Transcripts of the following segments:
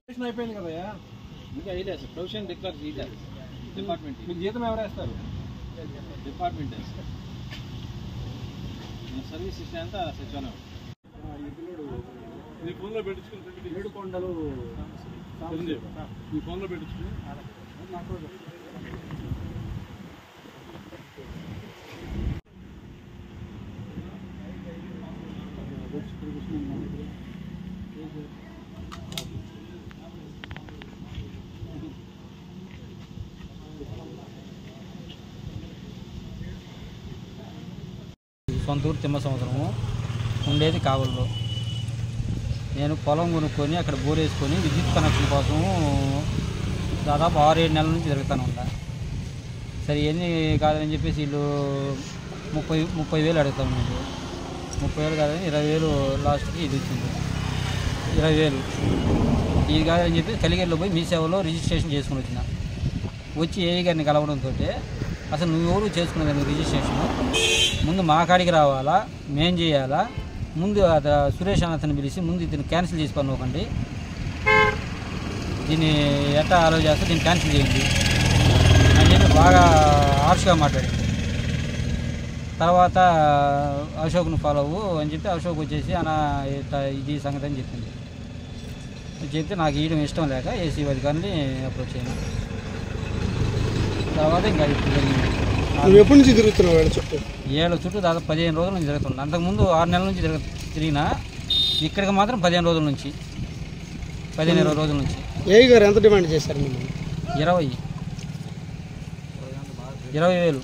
profession అయిపోయింది కదయ్యా ఇంకా ఇదే సార్ ప్రొఫెషన్ డిక్లేర్ చేయలేదు డిపార్ట్మెంట్ మీకు జీతం ఎవరు వేస్తారు డిపార్ట్మెంట్ సర్వీస్ ఇస్తే అంతా సచివాలయం మీ ఫోన్లో పెట్టించుకుని ఏడు కొండలు మీ ఫోన్లో పెట్టించుకుని సొంత ఊరు తిమ్మ సంవత్సరము ఉండేది కావల్లో నేను పొలం కొనుక్కొని అక్కడ బోర్ వేసుకొని విద్యుత్ కనెక్షన్ కోసం దాదాపు ఆరు ఏడు నెలల నుంచి తిరుగుతాను ఉంటా సరే ఎన్ని కాదని చెప్పేసి వీళ్ళు ముప్పై ముప్పై వేలు అడుగుతాం మీకు ముప్పై వేలు కాదని ఇరవై వేలు లాస్ట్కి ఇది వచ్చింది ఇరవై వేలు ఇది కాదని చెప్పి కలిగేరులో పోయి మీ సేవలో రిజిస్ట్రేషన్ చేసుకుని వచ్చిన వచ్చి ఏఈ గారిని కలవడంతో అసలు నువ్వు ఎవరు చేసుకునేదాన్ని రిజిస్ట్రేషన్ ముందు మా కాడికి రావాలా మేం చేయాలా ముందు అత సురేష్ అన్న అతను పిలిచి ముందు ఇతను క్యాన్సిల్ చేసి పనుకోకండి దీన్ని ఎట్లా అలో చేస్తే దీన్ని క్యాన్సిల్ చేయండి అని చెప్పి బాగా హార్ష్గా మాట్లాడింది తర్వాత అశోక్ను ఫాలో అవ్వు అని చెప్పి అశోక్ వచ్చేసి అన్న ఇట్లా ఇది సంగతి అని చెప్పింది చెప్తే నాకు ఇవ్వడం ఇష్టం లేక ఏసీ అధికారిని అప్రోచ్ అయ్యాను తర్వాత ఇంకా ఇప్పుడు జరిగింది నువ్వు ఎప్పటి నుంచి తిరుగుతున్నావు వాళ్ళ చుట్టూ ఏళ్ళ చుట్టూ దాదాపు పదిహేను రోజుల నుంచి జరుగుతుంది అంతకుముందు ఆరు నెలల నుంచి తిరగ తిరిగినా ఇక్కడికి మాత్రం పదిహేను రోజుల నుంచి పదిహేను ఇరవై రోజుల నుంచి ఏఈ గారు ఎంత డిమాండ్ చేశారు మిమ్మల్ని ఇరవై ఇరవై వేలు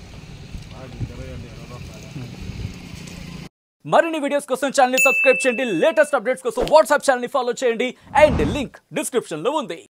మరిన్ని వీడియోస్ కోసం ఛానల్ సబ్స్క్రైబ్ చేయండి లేటెస్ట్ అప్డేట్స్ కోసం వాట్సాప్ ఛానల్ ఫాలో చేయండి అండ్ లింక్ డిస్క్రిప్షన్ లో ఉంది